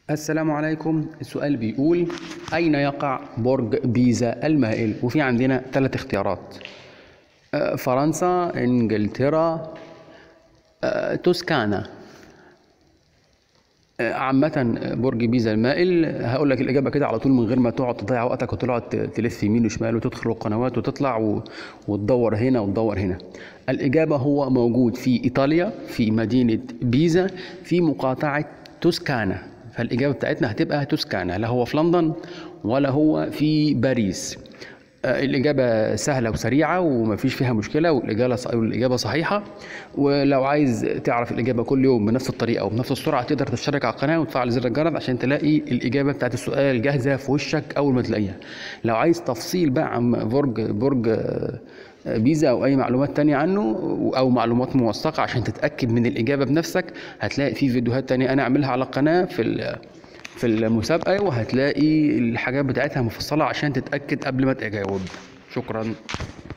السلام عليكم السؤال بيقول أين يقع برج بيزا المائل وفي عندنا ثلاث اختيارات آه، فرنسا إنجلترا آه، توسكانا آه، عامة برج بيزا المائل هقول لك الإجابة كده على طول من غير ما تقعد تضيع وقتك وتقعد تلف يمين وشمال وتدخل القنوات وتطلع و- وتدور هنا وتدور هنا. الإجابة هو موجود في إيطاليا في مدينة بيزا في مقاطعة توسكانا فالإجابة بتاعتنا هتبقى توسكانا لا هو في لندن ولا هو في باريس. آه، الإجابة سهلة وسريعة ومفيش فيها مشكلة والإجابة والإجابة صحيحة ولو عايز تعرف الإجابة كل يوم بنفس الطريقة وبنفس السرعة تقدر تشترك على القناة وتفعل زر الجرس عشان تلاقي الإجابة بتاعت السؤال جاهزة في وشك أول ما تلاقيها لو عايز تفصيل بقى عن برج برج آه، بيزا أو أي معلومات تانية عنه أو معلومات موثقة عشان تتأكد من الإجابة بنفسك هتلاقي في فيديوهات تانية أنا أعملها على القناة في ال- في المسابقة وهتلاقي الحاجات بتاعتها مفصلة عشان تتأكد قبل ما تجاوب شكرا